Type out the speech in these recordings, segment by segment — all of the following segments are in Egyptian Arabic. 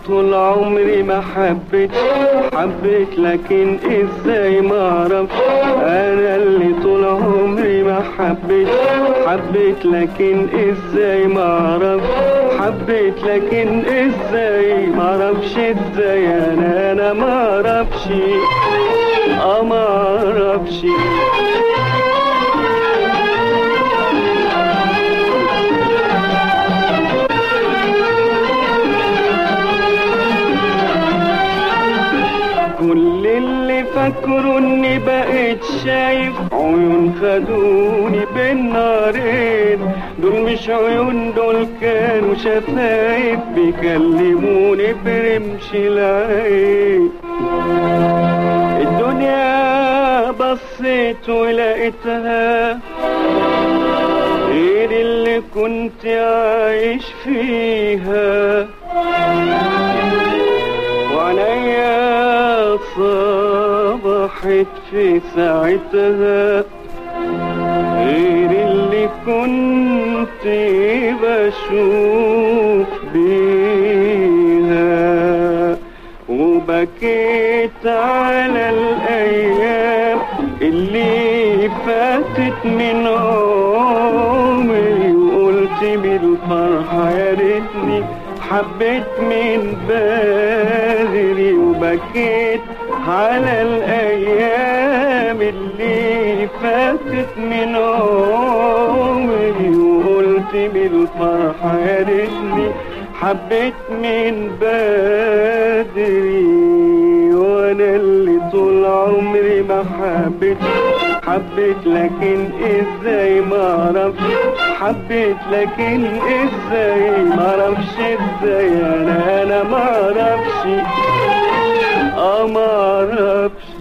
طول عمري ما حبيت حبيت لكن ازاي ما اعرفش انا اللي طول عمري ما حبيت حبيت لكن ازاي ما اعرفش حبيت لكن ازاي ما اعرفش ازاي انا انا ما اعرفش اه ما اعرفش كل اللي فاكره اني بقيت شايف عيون خدوني بين نارين دول مش عيون دول كانوا شفايف بيكلموني برمش العين الدنيا بصيت ولقيتها غير اللي كنت عايش فيها وعينيا صبحت في ساعتها غير اللي كنت بشوف بيها وبكيت على الأيام اللي فاتت من عمري وقلت بالفرحة يا ريتني حبيت من بدري وبكيت على الأيام اللي فاتت من عمري وقلت بالفرحة يا ريتني حبيت من بدري وانا اللي طول عمري ما حبيت حبيت لكن ازاي ما اعرفش حبيت لكن ازاي ما اعرفش ازاي انا انا ما اعرفش اه ما اعرفش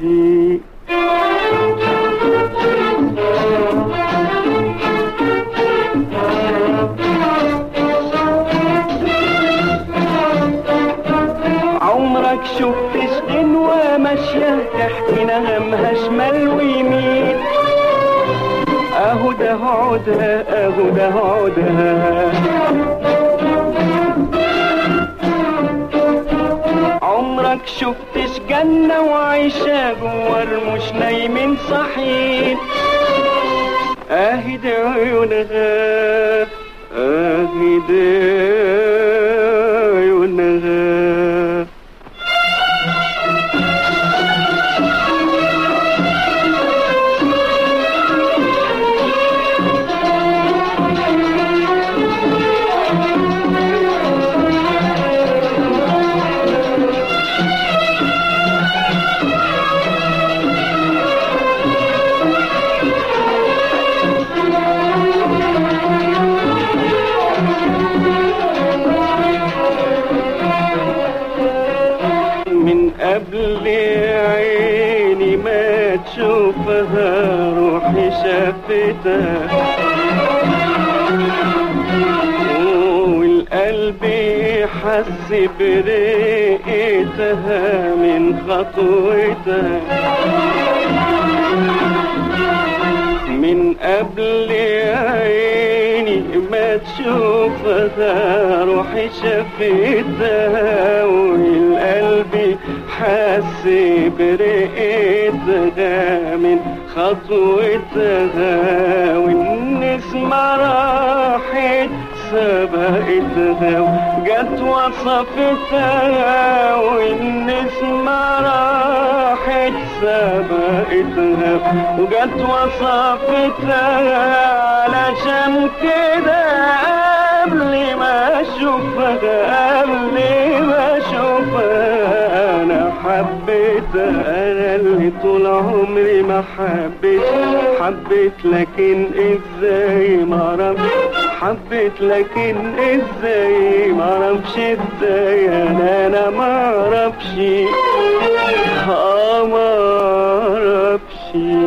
عمرك شفت غنوة ماشية تحكي نغمها شمال ويمين اهو ده عودها اهو ده عودها عمرك شفتش جنة وعيشة جوا مش نايمين صاحيين اهي دي عيونها اهي دي عيونها من قبل عيني ما تشوفها روحي شافتها والقلب حس برقتها من خطوتها من قبل عيني ما تشوفها روحي شافتها والقلب حس برقتها من خطوتها والنسمة راحت سبقتها وجت وصفتها والنسمة راحت سبقتها وجت وصفتها علشان كده قبل ما اشوفها قبل ما اشوفها انا حبيتها انا اللي طول عمري ما حبيت حبيت لكن ازاي ما اعرفش حبيت لكن ازاي ما اعرفش ازاي انا انا ما اعرفش اه ما اعرفش